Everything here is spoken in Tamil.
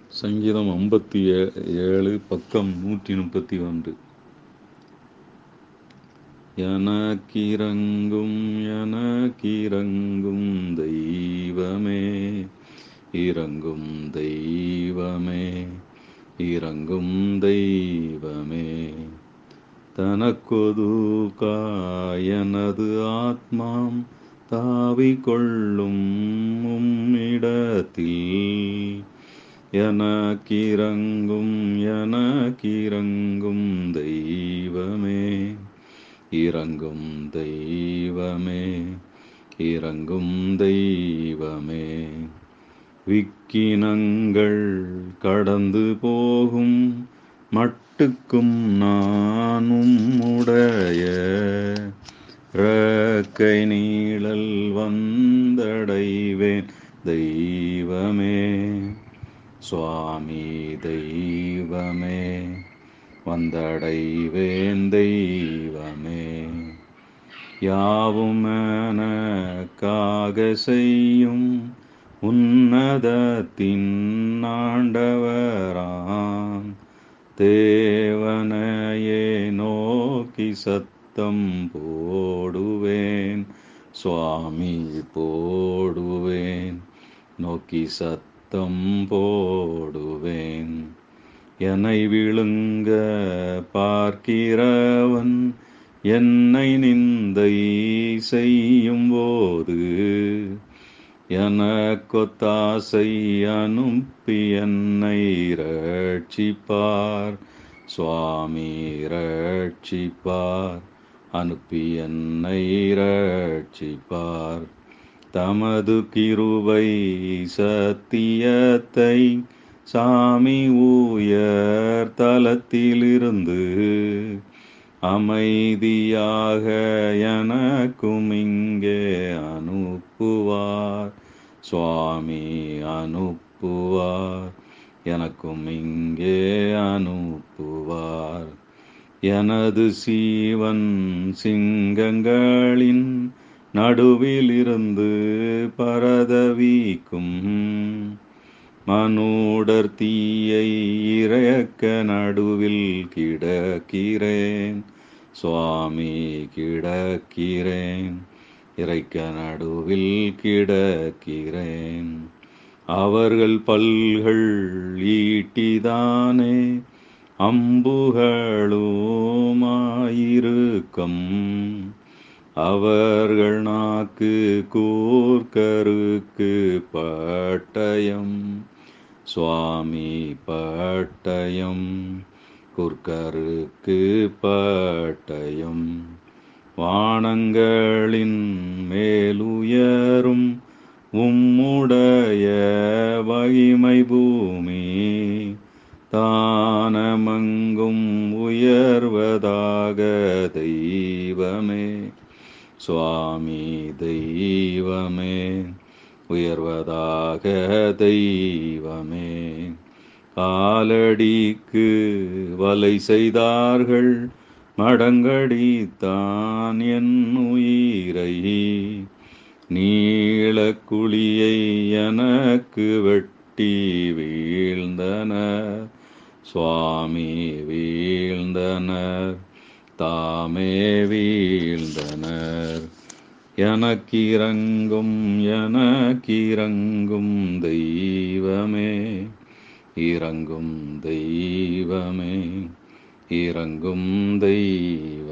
சங்கீதம் ஐம்பத்தி ஏ- ஏழு பக்கம் நூற்றி முப்பத்தி ஒன்று எனக்கிரங்கும் எனக்கிரங்கும் தெய்வமே இறங்கும் தெய்வமே இறங்கும் தெய்வமே தனக்கொது காயனது ஆத்மாம் தாவிக் கொள்ளும் உம்மிடத்தில் எனக்கிரங்கும் எனக்கிரங்கும் தெய்வமே இறங்கும் தெய்வமே இறங்கும் தெய்வமே விக்கினங்கள் கடந்து போகும் மட்டுக்கும் நானும் உடைய ரக்கை நீழல் வந்தடைவேன் தெய்வமே சுவாமி தெய்வமே வந்தடைவேன் தெய்வமே யாவும் எனக்காக செய்யும் உன்னதத்தின் ஆண்டவராம் தேவனையே நோக்கி சத்தம் போடுவேன் சுவாமி போடுவேன் நோக்கி சத்தம் போடுவேன் என்னை விழுங்க பார்க்கிறவன் என்னை நிந்தை செய்யும் போது எனக்கொத்தாசை அனுப்பி என்னை ரட்சிப்பார் சுவாமி ரட்சிப்பார் அனுப்பி என்னை ரட்சிப்பார் தமது கிருபை சத்தியத்தை சாமி உயர் தலத்திலிருந்து அமைதியாக எனக்கும் இங்கே அனுப்புவார் சுவாமி அனுப்புவார் எனக்கும் இங்கே அனுப்புவார் எனது சீவன் சிங்கங்களின் நடுவில் இருந்து பரதவிக்கும் மனூடர் தீயை இறக்க நடுவில் கிடக்கிறேன் சுவாமி கிடக்கிறேன் இறைக்க நடுவில் கிடக்கிறேன் அவர்கள் பல்கள் ஈட்டிதானே அம்புகளுமாயிருக்கம் அவர்கள் நாக்கு கூர்க்கருக்கு பட்டயம் சுவாமி பட்டயம் குர்க்கருக்கு பட்டயம் வானங்களின் மேலுயரும் உம்முடைய மகிமை பூமி தானமங்கும் உயர்வதாக தெய்வமே சுவாமி தெய்வமே உயர்வதாக தெய்வமே காலடிக்கு வலை செய்தார்கள் மடங்கடித்தான் என் உயிரை நீளக்குழியை எனக்கு வெட்டி வீழ்ந்தனர் சுவாமி வீழ்ந்தனர் தாமே வீழ்ந்தனர் எனக்கிறங்கும் எனக்கிறங்கும் தெய்வமே இறங்கும் தெய்வமே இறங்கும் தெய்வ